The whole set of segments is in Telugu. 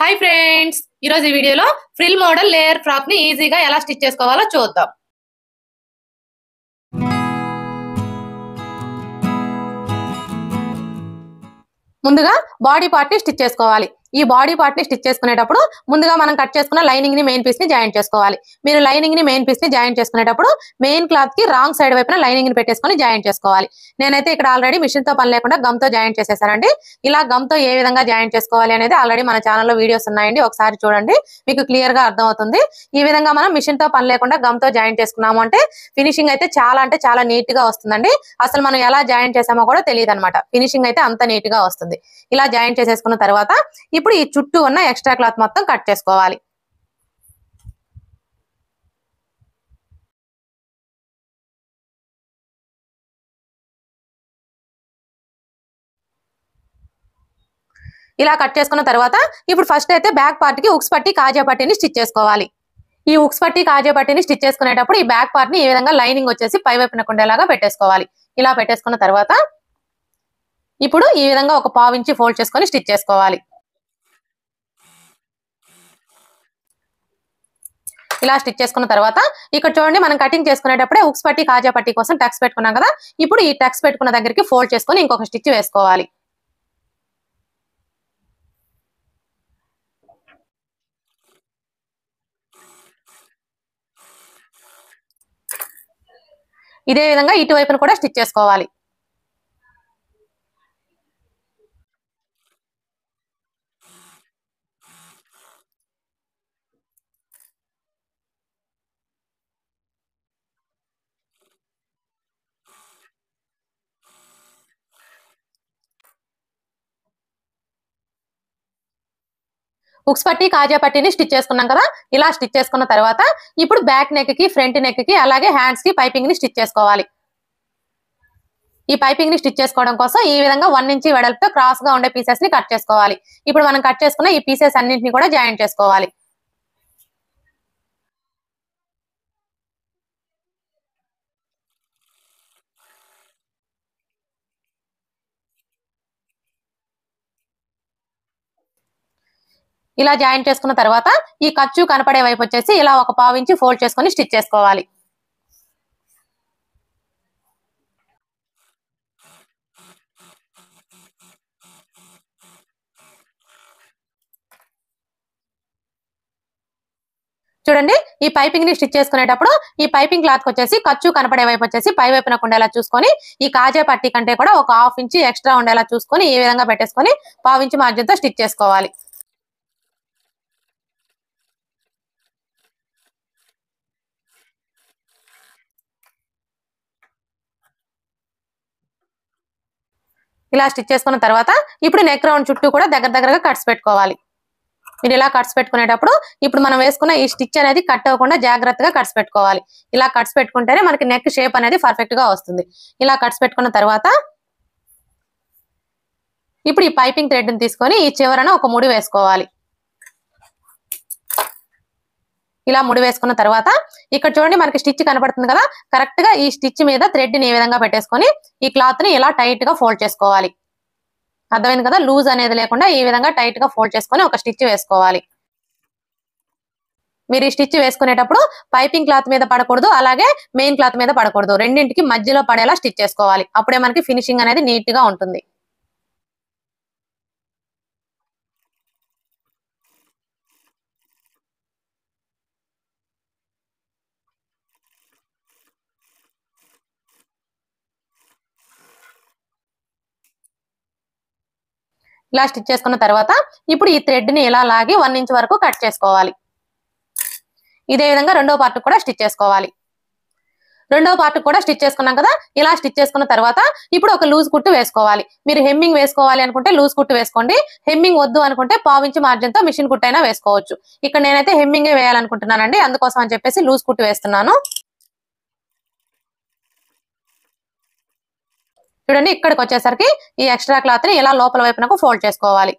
హాయ్ ఫ్రెండ్స్ ఈరోజు ఈ వీడియోలో ఫ్రిల్ మోడల్ లేయర్ ఫ్రాక్ ని ఈజీగా ఎలా స్టిచ్ చేసుకోవాలో చూద్దాం ముందుగా బాడీ పార్ట్ ని స్టిచ్ చేసుకోవాలి ఈ బాడీ పార్ట్ ని స్టిచ్ చేసుకునేటప్పుడు ముందుగా మనం కట్ చేసుకున్న లైనింగ్ ని మెయిన్ పీస్ ని జాయిన్ చేసుకోవాలి మీరు లైనింగ్ ని మెయిన్ పీస్ ని జాయిన్ చేసుకునేటప్పుడు మెయిన్ క్లాత్ కి రాంగ్ సైడ్ వైపున లైనింగ్ ని పెట్టేసుకొని జాయిన్ చేసుకోవాలి నేనైతే ఇక్కడ ఆల్రెడీ మిషన్ తో పని లేకుండా గమ్ తో జాయిన్ చేసేసానండి ఇలా గమ్ తో ఏ విధంగా జాయిన్ చేసుకోవాలి అనేది ఆల్రెడీ మన ఛానల్లో వీడియోస్ ఉన్నాయండి ఒకసారి చూడండి మీకు క్లియర్ గా అర్థం అవుతుంది ఈ విధంగా మనం మిషన్ తో పని లేకుండా గమ్ తో జాయిన్ చేసుకున్నాము అంటే ఫినిషింగ్ అయితే చాలా అంటే చాలా నీట్ గా వస్తుందండి అసలు మనం ఎలా జాయిన్ చేసామో కూడా తెలియదు అనమాట ఫినిషింగ్ అయితే అంత నీట్ గా వస్తుంది ఇలా జాయిన్ చేసేసుకున్న తర్వాత ఇప్పుడు ఈ చుట్టూ ఉన్న ఎక్స్ట్రా క్లాత్ మొత్తం కట్ చేసుకోవాలి ఇలా కట్ చేసుకున్న తర్వాత ఇప్పుడు ఫస్ట్ అయితే బ్యాక్ పార్ట్ కి ఉక్స్ పట్టి కాజా పట్టిని స్టిచ్ చేసుకోవాలి ఈ ఉక్స్ పట్టి కాజా పట్టిని స్టిచ్ చేసుకునేటప్పుడు ఈ బ్యాక్ పార్ట్ ని ఈ విధంగా లైనింగ్ వచ్చేసి పై వైపున కుండేలాగా పెట్టేసుకోవాలి ఇలా పెట్టేసుకున్న తర్వాత ఇప్పుడు ఈ విధంగా ఒక పావు ఇంచి ఫోల్డ్ చేసుకొని స్టిచ్ చేసుకోవాలి ఇలా స్టిచ్ చేసుకున్న తర్వాత ఇక్కడ చూడండి మనం కటింగ్ చేసుకునేటప్పుడే ఉక్స్ పట్టి కాజా పట్టి కోసం టక్స్ పెట్టుకున్నాం కదా ఇప్పుడు ఈ టక్స్ పెట్టుకున్న దగ్గరికి ఫోల్డ్ చేసుకొని ఇంకొక స్టిచ్ వేసుకోవాలి ఇదే విధంగా ఇటువైపును కూడా స్టిచ్ చేసుకోవాలి ఉక్స్ పట్టి కాజా పట్టిని స్టిచ్ చేసుకున్నాం కదా ఇలా స్టిచ్ చేసుకున్న తర్వాత ఇప్పుడు బ్యాక్ నెక్ కి ఫ్రంట్ నెక్ కి అలాగే హ్యాండ్స్ కి పైపింగ్ ని స్టిచ్ చేసుకోవాలి ఈ పైపింగ్ ని స్టిచ్ చేసుకోవడం కోసం ఈ విధంగా వన్ ఇంచి వెడల్పుతో క్రాస్ గా ఉండే పీసెస్ ని కట్ చేసుకోవాలి ఇప్పుడు మనం కట్ చేసుకున్న ఈ పీసెస్ అన్నింటిని కూడా జాయిన్ చేసుకోవాలి ఇలా జాయిన్ చేసుకున్న తర్వాత ఈ ఖర్చు కనపడే వైపు వచ్చేసి ఇలా ఒక పావు ఇంచి ఫోల్డ్ చేసుకొని స్టిచ్ చేసుకోవాలి చూడండి ఈ పైపింగ్ ని స్టిచ్ చేసుకునేటప్పుడు ఈ పైపింగ్ క్లాత్ వచ్చేసి ఖర్చు కనపడే వైపు వచ్చేసి పై వైపున ఉండేలా చూసుకొని ఈ కాజా పట్టి కంటే కూడా ఒక హాఫ్ ఇంచి ఎక్స్ట్రా ఉండేలా చూసుకొని ఈ విధంగా పెట్టేసుకొని పావు ఇంచి మార్జిన్ తో స్టిచ్ చేసుకోవాలి ఇలా స్టిచ్ చేసుకున్న తర్వాత ఇప్పుడు నెక్ రౌండ్ చుట్టూ కూడా దగ్గర దగ్గరగా కట్స్ పెట్టుకోవాలి మీరు ఇలా కట్స్ పెట్టుకునేటప్పుడు ఇప్పుడు మనం వేసుకున్న ఈ స్టిచ్ అనేది కట్ అవ్వకుండా జాగ్రత్తగా కట్స్ పెట్టుకోవాలి ఇలా కట్స్ పెట్టుకుంటేనే మనకి నెక్ షేప్ అనేది పర్ఫెక్ట్ గా వస్తుంది ఇలా కట్స్ పెట్టుకున్న తర్వాత ఇప్పుడు ఈ పైపింగ్ థ్రెడ్ ని తీసుకొని ఈ చివరన ఒక ముడి వేసుకోవాలి ఇలా ముడి వేసుకున్న తర్వాత ఇక్కడ చూడండి మనకి స్టిచ్ కనపడుతుంది కదా కరెక్ట్ గా ఈ స్టిచ్ మీద థ్రెడ్ ని ఏ విధంగా పెట్టేసుకొని ఈ క్లాత్ ని ఇలా టైట్ గా ఫోల్డ్ చేసుకోవాలి అర్థమైంది కదా లూజ్ అనేది లేకుండా ఈ విధంగా టైట్ గా ఫోల్డ్ చేసుకొని ఒక స్టిచ్ వేసుకోవాలి మీరు ఈ స్టిచ్ వేసుకునేటప్పుడు పైపింగ్ క్లాత్ మీద పడకూడదు అలాగే మెయిన్ క్లాత్ మీద పడకూడదు రెండింటికి మధ్యలో పడేలా స్టిచ్ చేసుకోవాలి అప్పుడే మనకి ఫినిషింగ్ అనేది నీట్ గా ఉంటుంది ఇలా స్టిచ్ చేసుకున్న తర్వాత ఇప్పుడు ఈ థ్రెడ్ ని ఇలా లాగి వన్ ఇంచ్ వరకు కట్ చేసుకోవాలి ఇదే విధంగా రెండో పార్ట్ కూడా స్టిచ్ చేసుకోవాలి రెండో పార్ట్ కూడా స్టిచ్ చేసుకున్నాం కదా ఇలా స్టిచ్ చేసుకున్న తర్వాత ఇప్పుడు ఒక లూజ్ కుట్టు వేసుకోవాలి మీరు హెమ్మింగ్ వేసుకోవాలి అనుకుంటే లూజ్ కుట్టు వేసుకోండి హెమ్మింగ్ వద్దు అనుకుంటే పావించి మార్జిన్ తో మిషన్ కుట్టు అయినా వేసుకోవచ్చు ఇక్కడ నేనైతే హెమ్మింగే వేయాలనుకుంటున్నానండి అందుకోసం అని చెప్పేసి లూజ్ కుట్టు వేస్తున్నాను చూడండి ఇక్కడికి వచ్చేసరికి ఈ ఎక్స్ట్రా క్లాత్ ని ఇలా లోపల వైపునకు ఫోల్డ్ చేసుకోవాలి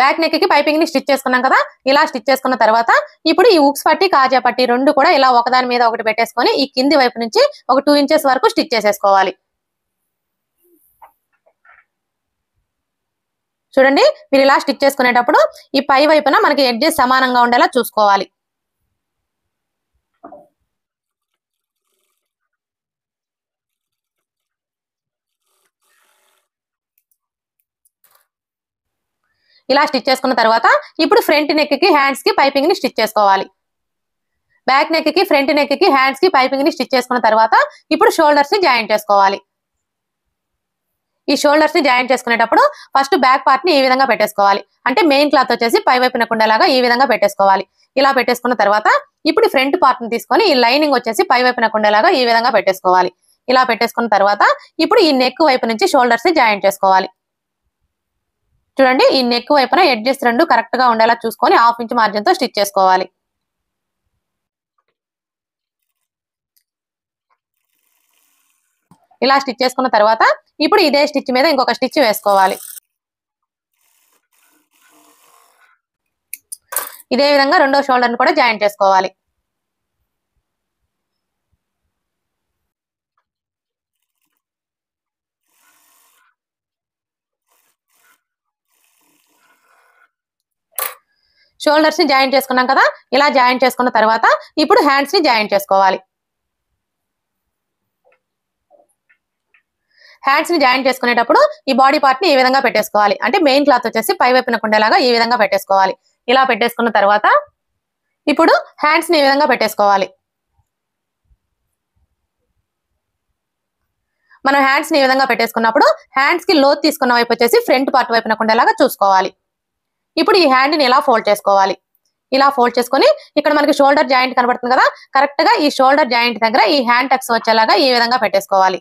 బ్యాక్ నెక్ కి పైపింగ్ ని స్టిచ్ చేసుకున్నాం కదా ఇలా స్టిచ్ చేసుకున్న తర్వాత ఇప్పుడు ఈ ఉక్స్ పట్టి కాజా పట్టి రెండు కూడా ఇలా ఒకదాని మీద ఒకటి పెట్టేసుకొని ఈ కింది వైపు నుంచి ఒక టూ ఇంచెస్ వరకు స్టిచ్ చేసేసుకోవాలి చూడండి మీరు ఇలా స్టిచ్ చేసుకునేటప్పుడు ఈ పై వైపున మనకి ఎడ్జెస్ సమానంగా ఉండేలా చూసుకోవాలి ఇలా స్టిచ్ చేసుకున్న తర్వాత ఇప్పుడు ఫ్రంట్ నెక్ కి హ్యాండ్స్ కి పైపింగ్ ని స్టిచ్ చేసుకోవాలి బ్యాక్ నెక్ కి ఫ్రంట్ నెక్ కి హ్యాండ్స్ కి పైపింగ్ ని స్టిచ్ చేసుకున్న తర్వాత ఇప్పుడు షోల్డర్స్ ని జాయింట్ చేసుకోవాలి ఈ షోల్డర్స్ ని జాయింట్ చేసుకునేటప్పుడు ఫస్ట్ బ్యాక్ పార్ట్ ని ఈ విధంగా పెట్టేసుకోవాలి అంటే మెయిన్ క్లాత్ వచ్చేసి పై వైపున కుండేలాగా ఈ విధంగా పెట్టేసుకోవాలి ఇలా పెట్టేసుకున్న తర్వాత ఇప్పుడు ఫ్రంట్ పార్ట్ ని తీసుకొని ఈ లైనింగ్ వచ్చేసి పై వైపున కుండేలాగా ఈ విధంగా పెట్టేసుకోవాలి ఇలా పెట్టేసుకున్న తర్వాత ఇప్పుడు ఈ నెక్ వైపు నుంచి షోల్డర్స్ ని జాయింట్ చేసుకోవాలి చూడండి ఈ నెక్ వైపున ఎడ్జెస్ రెండు కరెక్ట్ గా ఉండేలా చూసుకొని హాఫ్ ఇంచ్ మార్జిన్ తో స్టిచ్ చేసుకోవాలి ఇలా స్టిచ్ చేసుకున్న తర్వాత ఇప్పుడు ఇదే స్టిచ్ మీద ఇంకొక స్టిచ్ వేసుకోవాలి ఇదే విధంగా రెండో షోల్డర్ కూడా జాయింట్ చేసుకోవాలి షోల్డర్స్ ని జాయింట్ చేసుకున్నాం కదా ఇలా జాయింట్ చేసుకున్న తర్వాత ఇప్పుడు హ్యాండ్స్ ని జాయింట్ చేసుకోవాలి హ్యాండ్స్ ని జాయింట్ చేసుకునేటప్పుడు ఈ బాడీ పార్ట్ ని ఈ విధంగా పెట్టేసుకోవాలి అంటే మెయిన్ క్లాత్ వచ్చేసి పై వైపున కుండేలాగా ఈ విధంగా పెట్టేసుకోవాలి ఇలా పెట్టేసుకున్న తర్వాత ఇప్పుడు హ్యాండ్స్ ని ఈ విధంగా పెట్టేసుకోవాలి మనం హ్యాండ్స్ ని ఈ విధంగా పెట్టేసుకున్నప్పుడు హ్యాండ్స్ కి లోత్ తీసుకున్న వైపు వచ్చేసి ఫ్రంట్ పార్ట్ వైపున కుండేలాగా చూసుకోవాలి ఇప్పుడు ఈ హ్యాండ్ ని ఇలా ఫోల్డ్ చేసుకోవాలి ఇలా ఫోల్డ్ చేసుకొని ఇక్కడ మనకి షోల్డర్ జాయింట్ కనబడుతుంది కదా కరెక్ట్ గా ఈ షోల్డర్ జాయింట్ దగ్గర ఈ హ్యాండ్ టక్స్ వచ్చేలాగా ఈ విధంగా పెట్టేసుకోవాలి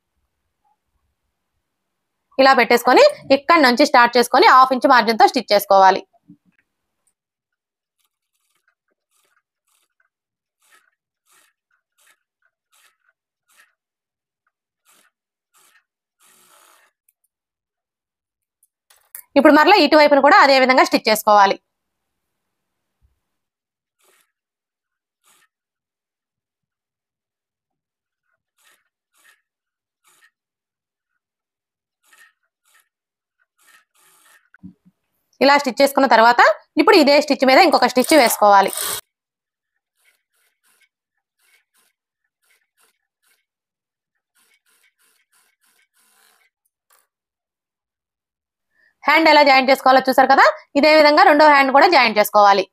ఇలా పెట్టేసుకొని ఇక్కడ నుంచి స్టార్ట్ చేసుకొని హాఫ్ ఇంచ్ మార్జిన్ తో స్టిచ్ చేసుకోవాలి ఇప్పుడు మరలా ఇటువైపును కూడా అదే విధంగా స్టిచ్ చేసుకోవాలి ఇలా స్టిచ్ చేసుకున్న తర్వాత ఇప్పుడు ఇదే స్టిచ్ మీద ఇంకొక స్టిచ్ వేసుకోవాలి హ్యాండ్ ఎలా జాయింట్ చేసుకోవాలో చూసారు కదా ఇదే విధంగా రెండో హ్యాండ్ కూడా జాయింట్ చేసుకోవాలి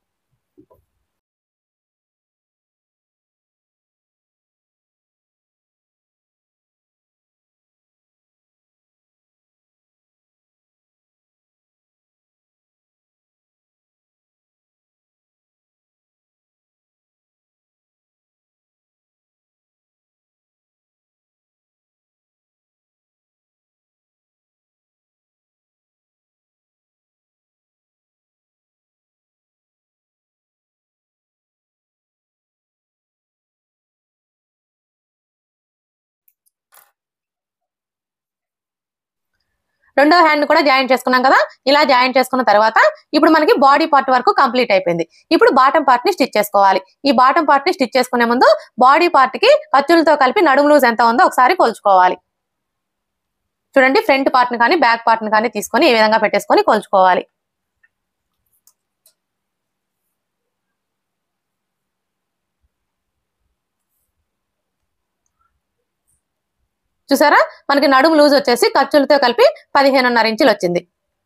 రెండో హ్యాండ్ కూడా జాయింట్ చేసుకున్నాం కదా ఇలా జాయింట్ చేసుకున్న తర్వాత ఇప్పుడు మనకి బాడీ పార్ట్ వరకు కంప్లీట్ అయిపోయింది ఇప్పుడు బాటం పార్ట్ ని స్టిచ్ చేసుకోవాలి ఈ బాటం పార్ట్ ని స్టిచ్ చేసుకునే ముందు బాడీ పార్ట్ కి ఖర్చులతో కలిపి నడుము లూజ్ ఎంత ఉందో ఒకసారి కొలుచుకోవాలి చూడండి ఫ్రంట్ పార్ట్ ని కానీ బ్యాక్ పార్ట్ ని కానీ తీసుకొని ఈ విధంగా పెట్టేసుకొని కొలుచుకోవాలి చూసారా మనకి నడుము లూజ్ వచ్చేసి ఖర్చులతో కలిపి పదిహేనున్నర ఇంచులు వచ్చింది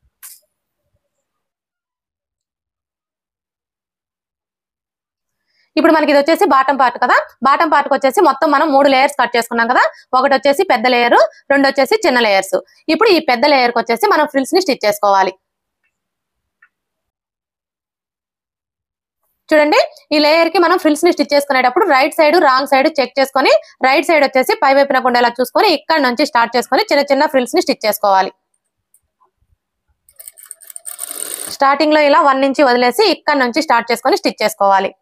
ఇప్పుడు మనకి ఇది వచ్చేసి బాటం పార్ట్ కదా బాటం పార్ట్ వచ్చేసి మొత్తం మనం మూడు లేయర్స్ కట్ చేసుకున్నాం కదా ఒకటి వచ్చేసి పెద్ద లేయర్ రెండు వచ్చేసి చిన్న లేయర్స్ ఇప్పుడు ఈ పెద్ద లేయర్ కి వచ్చేసి మనం ఫ్రిల్స్ ని స్టిచ్ చేసుకోవాలి చూడండి ఈ లేయర్ కి మనం ఫ్రిల్స్ ని స్టిచ్ చేసుకునేటప్పుడు right side wrong side check చేసుకొని రైట్ సైడ్ వచ్చేసి పై వైపున ఉండేలా చూసుకొని ఇక్కడ నుంచి స్టార్ట్ చేసుకొని చిన్న చిన్న ఫ్రిల్స్ ని స్టిచ్ చేసుకోవాలి స్టార్టింగ్ లో ఇలా వన్ నుంచి వదిలేసి ఇక్కడ నుంచి స్టార్ట్ చేసుకొని స్టిచ్ చేసుకోవాలి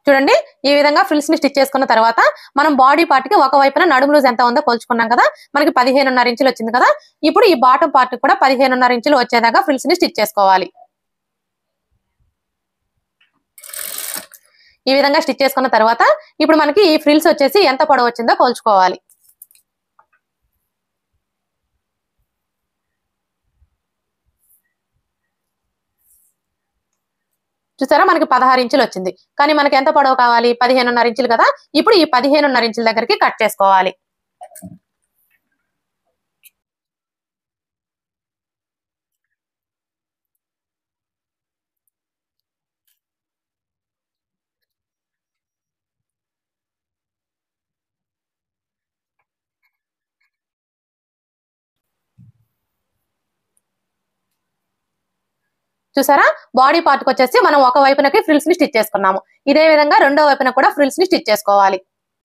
చూడండి ఈ విధంగా ఫ్రిల్స్ ని స్టిచ్ చేసుకున్న తర్వాత మనం బాడీ పార్ట్ కి ఒక వైపున నడుము లూజ్ ఎంత ఉందో కొలుచుకున్నాం కదా మనకి పదిహేనున్నర ఇంచులు వచ్చింది కదా ఇప్పుడు ఈ బాటం పార్ట్ కూడా పదిహేనున్నర ఇంచులు వచ్చేదాకా ఫ్రిల్స్ ని స్టిచ్ చేసుకోవాలి ఈ విధంగా స్టిచ్ చేసుకున్న తర్వాత ఇప్పుడు మనకి ఈ ఫ్రిల్స్ వచ్చేసి ఎంత పొడవు వచ్చిందో కొలుచుకోవాలి చూసారా మనకి పదహారు ఇంచులు వచ్చింది కానీ మనకి ఎంత పొడవు కావాలి పదిహేనున్నర ఇంచులు కదా ఇప్పుడు ఈ పదిహేనున్నర ఇంచుల దగ్గరికి కట్ చేసుకోవాలి చూసారా బాడీ పార్ట్ కి వచ్చేసి మనం ఒక వైపునకి ఫ్రిల్స్ ని స్టిచ్ చేసుకున్నాము ఇదే విధంగా రెండో వైపున కూడా ఫ్రిల్స్ ని స్టిచ్ చేసుకోవాలి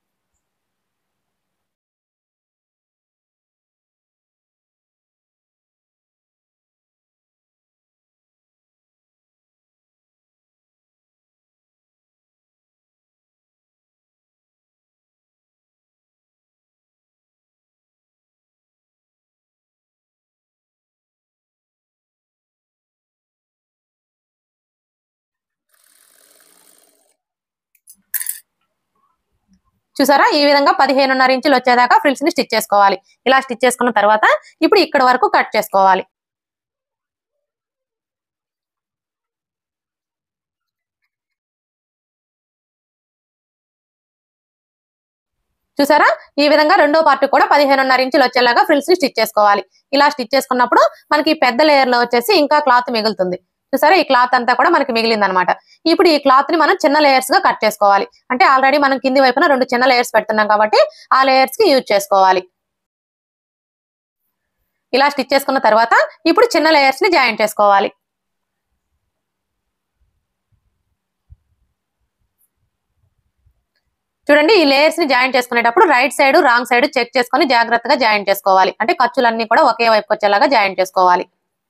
చూసారా ఈ విధంగా పదిహేనున్నర ఇంచులు వచ్చేదాకా ఫ్రిల్స్ ని స్టిచ్ చేసుకోవాలి ఇలా స్టిచ్ చేసుకున్న తర్వాత ఇప్పుడు ఇక్కడ వరకు కట్ చేసుకోవాలి చూసారా ఈ విధంగా రెండో పార్ట్ కూడా పదిహేనున్నర ఇంచులు వచ్చేలాగా ఫ్రిల్స్ ని స్టిచ్ చేసుకోవాలి ఇలా స్టిచ్ చేసుకున్నప్పుడు మనకి ఈ పెద్ద లేయర్ లో వచ్చేసి ఇంకా క్లాత్ మిగులుతుంది చూసారా ఈ క్లాత్ అంతా కూడా మనకి మిగిలింది అనమాట ఇప్పుడు ఈ క్లాత్ ని మనం చిన్న లేయర్స్ గా కట్ చేసుకోవాలి అంటే ఆల్రెడీ మనం కింది వైపున రెండు చిన్న లేయర్స్ పెడుతున్నాం కాబట్టి ఆ లేయర్స్ కి యూజ్ చేసుకోవాలి ఇలా స్టిచ్ చేసుకున్న తర్వాత ఇప్పుడు చిన్న లేయర్స్ ని జాయిన్ చేసుకోవాలి చూడండి ఈ లేయర్స్ ని జాయిన్ చేసుకునేటప్పుడు right side wrong side check చేసుకొని జాగ్రత్తగా జాయిన్ చేసుకోవాలి అంటే ఖర్చులన్నీ కూడా ఒకే వైపు వచ్చేలాగా జాయిన్ చేసుకోవాలి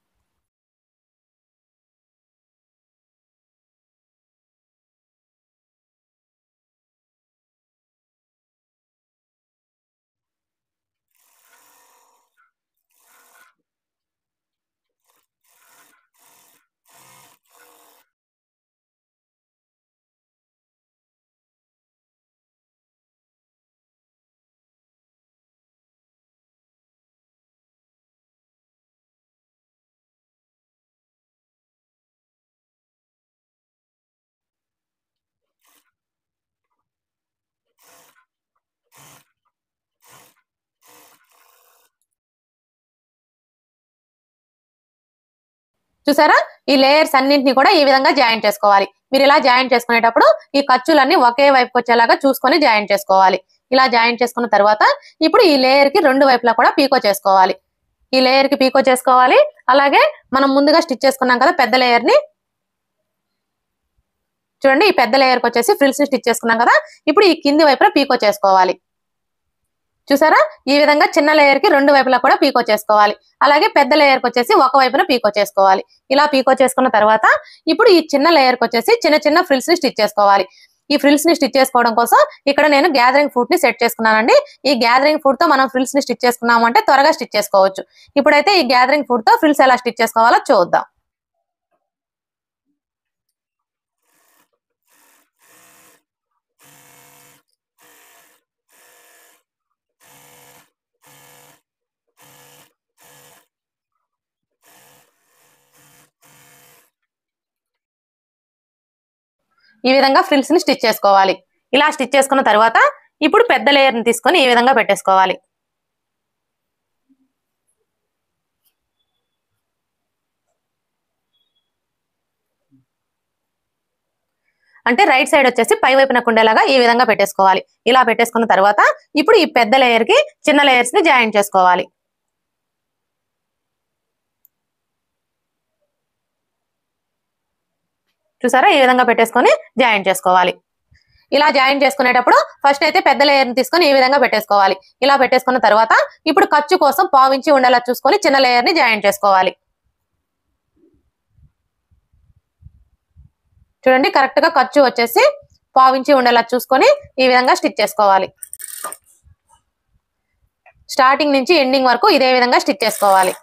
చూసారా ఈ లేయర్స్ అన్నింటినీ కూడా ఈ విధంగా జాయిన్ చేసుకోవాలి మీరు ఇలా జాయిన్ చేసుకునేటప్పుడు ఈ ఖర్చులన్నీ ఒకే వైపుకి వచ్చేలాగా చూసుకొని జాయిన్ చేసుకోవాలి ఇలా జాయిన్ చేసుకున్న తర్వాత ఇప్పుడు ఈ లేయర్ కి రెండు వైపులా కూడా పీకో చేసుకోవాలి ఈ లేయర్ కి పీకో చేసుకోవాలి అలాగే మనం ముందుగా స్టిచ్ చేసుకున్నాం కదా పెద్ద లేయర్ ని చూడండి ఈ పెద్ద లేయర్ కి వచ్చేసి ఫ్రిల్స్ ని స్టిచ్ చేసుకున్నాం కదా ఇప్పుడు ఈ కింది వైపున పీకో చేసుకోవాలి చూసారా ఈ విధంగా చిన్న లేయర్ కి రెండు వైపులా కూడా పీకో చేసుకోవాలి అలాగే పెద్ద లేయర్ కి వచ్చేసి ఒక వైపున పీకో చేసుకోవాలి ఇలా పీకో చేసుకున్న తర్వాత ఇప్పుడు ఈ చిన్న లేయర్ కి వచ్చేసి చిన్న చిన్న ఫ్రిల్స్ ని స్టిచ్ చేసుకోవాలి ఈ ఫ్రిల్స్ ని స్టిచ్ చేసుకోవడం కోసం ఇక్కడ నేను గ్యాదరింగ్ ఫుడ్ ని సెట్ చేసుకున్నానండి ఈ గ్యాదరింగ్ ఫుడ్ తో మనం ఫ్రిల్స్ ని స్టిచ్ చేసుకున్నాము అంటే త్వరగా స్టిచ్ చేసుకోవచ్చు ఇప్పుడైతే ఈ గ్యాదరింగ్ ఫుడ్ తో ఫ్రిల్స్ ఎలా స్టిచ్ చేసుకోవాలో చూద్దాం ఈ విధంగా ఫ్రిల్స్ ని స్టిచ్ చేసుకోవాలి ఇలా స్టిచ్ చేసుకున్న తర్వాత ఇప్పుడు పెద్ద లేయర్ ని తీసుకొని ఈ విధంగా పెట్టేసుకోవాలి అంటే రైట్ సైడ్ వచ్చేసి పై వైపున కుండేలాగా ఈ విధంగా పెట్టేసుకోవాలి ఇలా పెట్టేసుకున్న తర్వాత ఇప్పుడు ఈ పెద్ద లేయర్ కి చిన్న లేయర్స్ ని జాయిన్ చేసుకోవాలి చూసారా ఈ విధంగా పెట్టేసుకొని జాయిన్ చేసుకోవాలి ఇలా జాయిన్ చేసుకునేటప్పుడు ఫస్ట్ అయితే పెద్ద లేయర్ ని తీసుకొని ఈ విధంగా పెట్టేసుకోవాలి ఇలా పెట్టేసుకున్న తర్వాత ఇప్పుడు ఖర్చు కోసం పావించి ఉండేలా చూసుకొని చిన్న లేయర్ ని జాయిన్ చేసుకోవాలి చూడండి కరెక్ట్ గా ఖర్చు వచ్చేసి పావించి ఉండేలా చూసుకొని ఈ విధంగా స్టిచ్ చేసుకోవాలి స్టార్టింగ్ నుంచి ఎండింగ్ వరకు ఇదే విధంగా స్టిచ్ చేసుకోవాలి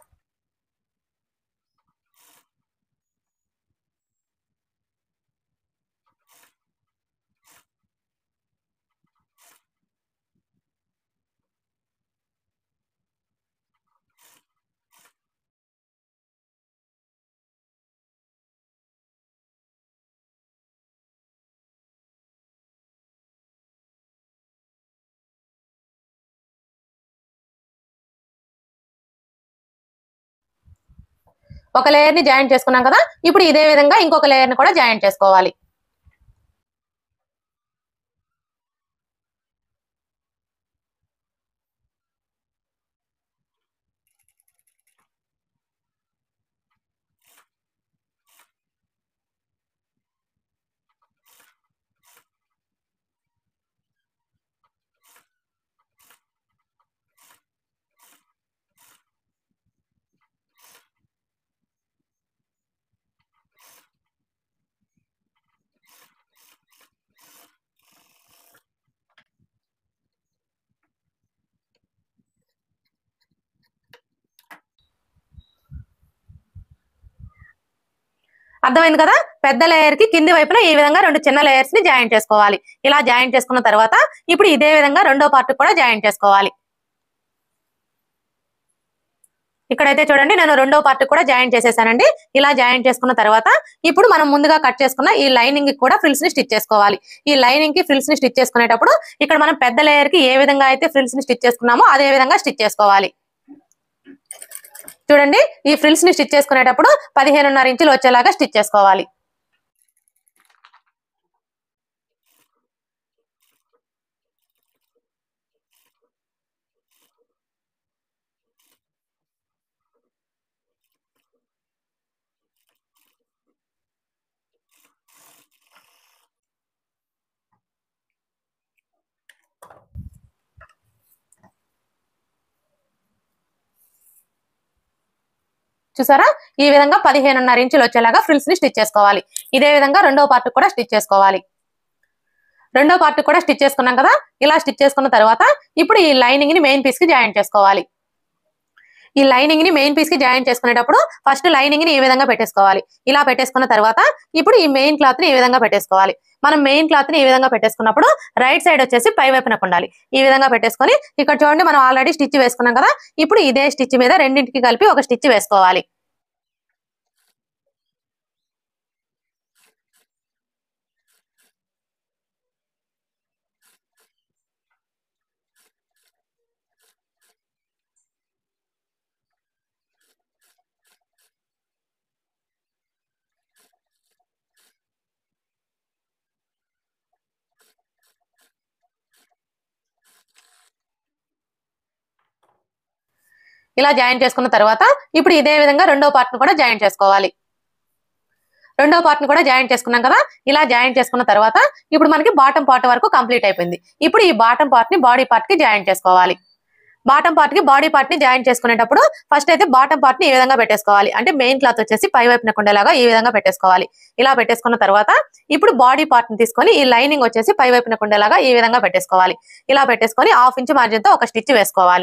ఒక లేయర్ ని జాయిన్ చేసుకున్నాం కదా ఇప్పుడు ఇదే విధంగా ఇంకొక లేయర్ ని కూడా జాయిన్ చేసుకోవాలి అర్థమైంది కదా పెద్ద లేయర్ కి కింది వైపున ఈ విధంగా రెండు చిన్న లేయర్స్ ని జాయిన్ చేసుకోవాలి ఇలా జాయిన్ చేసుకున్న తర్వాత ఇప్పుడు ఇదే విధంగా రెండో పార్ట్ కూడా జాయిన్ చేసుకోవాలి ఇక్కడైతే చూడండి నేను రెండో పార్ట్ కూడా జాయిన్ చేసేసానండి ఇలా జాయిన్ చేసుకున్న తర్వాత ఇప్పుడు మనం ముందుగా కట్ చేసుకున్న ఈ లైనింగ్ కి కూడా ఫ్రిల్స్ ని స్టిచ్ చేసుకోవాలి ఈ లైనింగ్ కి ఫ్రిల్స్ ని స్టిచ్ చేసుకునేటప్పుడు ఇక్కడ మనం పెద్ద లేయర్ కి ఏ విధంగా అయితే ఫ్రిల్స్ ని స్టిచ్ చేసుకున్నామో అదే విధంగా స్టిచ్ చేసుకోవాలి చూడండి ఈ ఫ్రిల్స్ ని స్టిచ్ చేసుకునేటప్పుడు పదిహేనున్నర ఇంచులు వచ్చేలాగా స్టిచ్ చేసుకోవాలి చూసారా ఈ విధంగా పదిహేనున్నర ఇంచులు వచ్చేలాగా ఫ్రిల్స్ ని స్టిచ్ చేసుకోవాలి ఇదే విధంగా రెండో పార్ట్ కూడా స్టిచ్ చేసుకోవాలి రెండో పార్ట్ కూడా స్టిచ్ చేసుకున్నాం కదా ఇలా స్టిచ్ చేసుకున్న తర్వాత ఇప్పుడు ఈ లైనింగ్ ని మెయిన్ పీస్ కి జాయిన్ చేసుకోవాలి ఈ లైనింగ్ ని మెయిన్ పీస్ కి జాయిన్ చేసుకునేటప్పుడు ఫస్ట్ లైనింగ్ ని ఈ విధంగా పెట్టేసుకోవాలి ఇలా పెట్టేసుకున్న తర్వాత ఇప్పుడు ఈ మెయిన్ క్లాత్ ని ఈ విధంగా పెట్టేసుకోవాలి మనం మెయిన్ క్లాత్ ని ఈ విధంగా పెట్టేసుకున్నప్పుడు రైట్ సైడ్ వచ్చేసి పై వైపునకు ఉండాలి ఈ విధంగా పెట్టేసుకొని ఇక్కడ చూడండి మనం ఆల్రెడీ స్టిచ్ వేసుకున్నాం కదా ఇప్పుడు ఇదే స్టిచ్ మీద రెండింటికి కలిపి ఒక స్టిచ్ వేసుకోవాలి ఇలా జాయిన్ చేసుకున్న తర్వాత ఇప్పుడు ఇదే విధంగా రెండో పార్ట్ ను కూడా జాయిన్ చేసుకోవాలి రెండో పార్ట్ ని కూడా జాయిన్ చేసుకున్నాం కదా ఇలా జాయిన్ చేసుకున్న తర్వాత ఇప్పుడు మనకి బాటం పార్ట్ వరకు కంప్లీట్ అయిపోయింది ఇప్పుడు ఈ బాటం పార్ట్ ని బాడీ పార్ట్ కి జాయిన్ చేసుకోవాలి బాటం పార్ట్ కి బాడీ పార్ట్ ని జాయిన్ చేసుకునేటప్పుడు ఫస్ట్ అయితే బాటం పార్ట్ ని ఈ విధంగా పెట్టేసుకోవాలి అంటే మెయిన్ క్లాత్ వచ్చేసి పై వైపున ఉండేలాగా ఈ విధంగా పెట్టేసుకోవాలి ఇలా పెట్టేసుకున్న తర్వాత ఇప్పుడు బాడీ పార్ట్ ని తీసుకొని ఈ లైనింగ్ వచ్చేసి పై వైపున ఉండేలాగా ఈ విధంగా పెట్టేసుకోవాలి ఇలా పెట్టేసుకొని హాఫ్ ఇంచ్ మార్జిన్ తో ఒక స్టిచ్ వేసుకోవాలి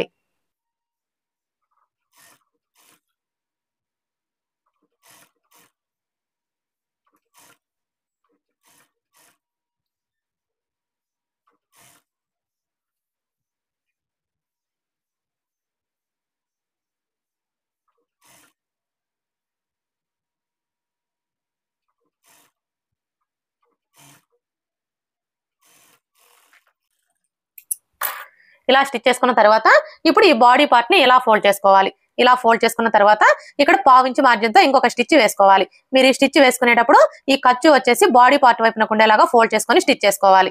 ఇలా స్టిచ్ చేసుకున్న తర్వాత ఇప్పుడు ఈ బాడీ పార్ట్ ని ఇలా ఫోల్డ్ చేసుకోవాలి ఇలా ఫోల్డ్ చేసుకున్న తర్వాత ఇక్కడ పావించి మార్జిన్ తో ఇంకొక స్టిచ్ వేసుకోవాలి మీరు ఈ స్టిచ్ వేసుకునేటప్పుడు ఈ ఖర్చు వచ్చేసి బాడీ పార్ట్ వైపున ఉండేలాగా ఫోల్డ్ చేసుకొని స్టిచ్ చేసుకోవాలి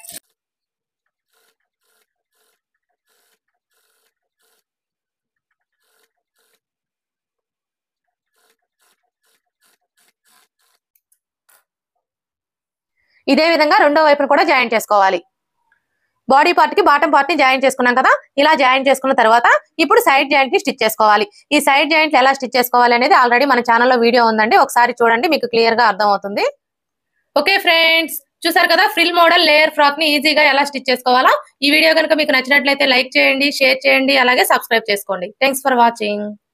ఇదే విధంగా రెండో వైపున కూడా జాయిన్ చేసుకోవాలి బాడీ పార్ట్ కి బాటం పార్ట్ ని జాయిన్ చేసుకున్నాం కదా ఇలా జాయిన్ చేసుకున్న తర్వాత ఇప్పుడు సైడ్ జాయింట్ ని స్టిచ్ చేసుకోవాలి ఈ సైడ్ జాయింట్ ఎలా స్టిచ్ చేసుకోవాలి అనేది ఆల్రెడీ మన ఛానల్లో వీడియో ఉందండి ఒకసారి చూడండి మీకు క్లియర్ గా అర్థం అవుతుంది ఓకే ఫ్రెండ్స్ చూసారు కదా ఫ్రిల్ మోడల్ లేయర్ ఫ్రాక్ ని ఈజీగా ఎలా స్టిచ్ చేసుకోవాలో ఈ వీడియో కనుక మీకు నచ్చినట్లయితే లైక్ చేయండి షేర్ చేయండి అలాగే సబ్స్క్రైబ్ చేసుకోండి థ్యాంక్స్ ఫర్ వాచింగ్